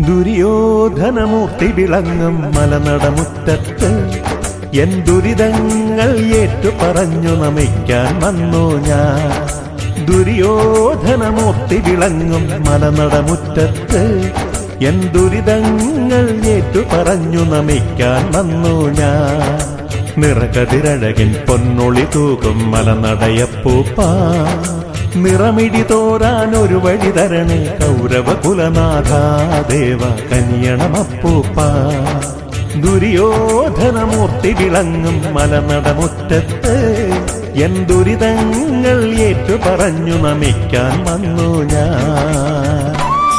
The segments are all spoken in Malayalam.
ദുര്യോധനമൂർത്തി വിളങ്ങും മലനടമുറ്റത്ത് എൻ ദുരിതങ്ങൾ ഏറ്റു പറഞ്ഞു നമിക്കാൻ വന്നു ഞാൻ ദുര്യോധനമൂർത്തി വിളങ്ങും മലനടമുറ്റത്ത് എൻ ദുരിതങ്ങൾ ഏറ്റു പറഞ്ഞു നമിക്കാൻ വന്നു ഞാൻ നിറകതിരഴകിൻ പൊന്നൊളി തൂകും മലനടയപ്പൂപ്പ നിറമിടി തോരാൻ ഒരു വഴി തരണേ കൗരവ കുലനാഥ ദേവ കനിയണമപ്പൂപ്പ ദുര്യോധനമൂർത്തി വിളങ്ങും മലനടമുറ്റത്ത് എൻ ദുരിതങ്ങൾ ഏറ്റു പറഞ്ഞു നമിക്കാൻ വന്നു ഞാൻ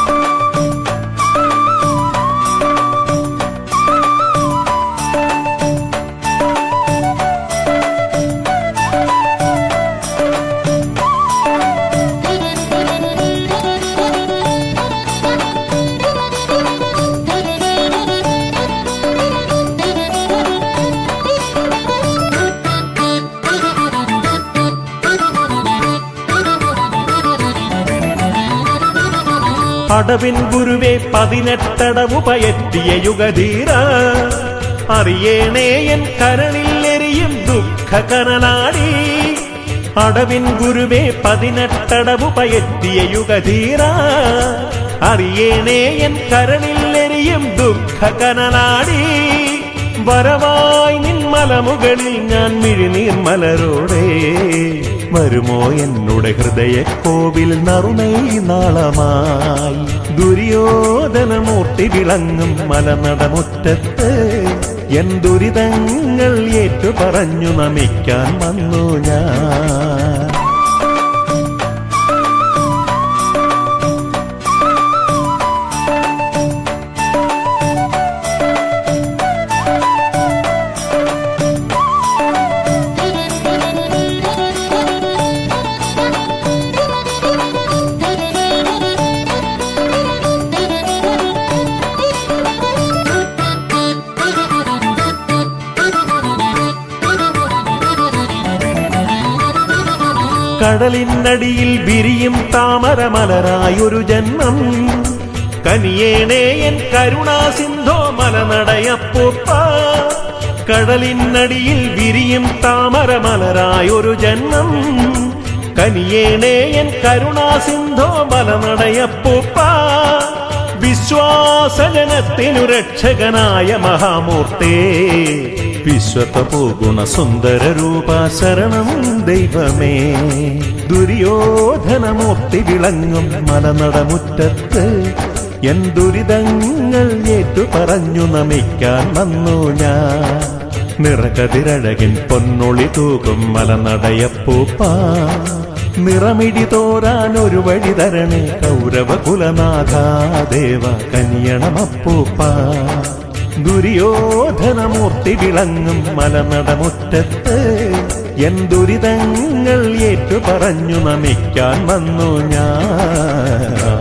അടവിൻ ഗുരുവെ പതിനെട്ടടവു പയറ്റിയ യുഗധീര അറിയേണേ എൻ കരളിലെരിയും ദുഃഖ കനലാടി അടവിൻ ഗുരുവെ പതിനെട്ടടവു പയറ്റിയ യുഗധീര അറിയേണേ എൻ കരളിലെരിയും ദുഃഖ കനലാടി വരവായി നിൻ മലമുകളിൽ ഞാൻ മിഴിനീർ മലരോടെ വരുമോ എന്നുടെ ഹൃദയ കോവിൽ നറുനൈ നാളമായി ദുര്യോധനമൂർത്തി വിളങ്ങും മലനടമുറ്റത്ത് എൻ ദുരിതങ്ങൾ ഏറ്റു പറഞ്ഞു നമിക്കാൻ വന്നു ഞാൻ കടലിനടിയിൽ വിരിയും താമരമലരായൊരു ജന്മം കനിയേണേ എൻ കരുണാസിന്ധോ മലനടയപ്പൂപ്പ കടലിനടിയിൽ വിരിയും താമരമലരായൊരു ജന്മം കനിയേണേ എൻ കരുണാസിന്ധോ മലനടയപ്പൂപ്പ വിശ്വാസജനത്തിനു രക്ഷകനായ മഹാമൂർത്തേ വിശ്വതപൂഗുണ സുന്ദര രൂപ ശരണം ദൈവമേ ദുര്യോധനമൂർത്തി വിളങ്ങും മലനടമുറ്റത്ത് എൻ ദുരിതങ്ങൾ ഏറ്റു പറഞ്ഞു നമിക്കാൻ വന്നു ഞാൻ നിറകതിരഴകിൻ പൊന്നൊളി തൂകും മലനടയപ്പൂപ്പ നിറമിടി തോരാൻ ഒരു വഴി തരണേ കൗരവ കുലനാഥ ദേവ കനിയണമപ്പൂപ്പ ദുര്യോധനമൂർത്തി വിളങ്ങും മലനടമുറ്റത്ത് എൻ ദുരിതങ്ങൾ ഏറ്റു പറഞ്ഞു നമിക്കാൻ വന്നു ഞാൻ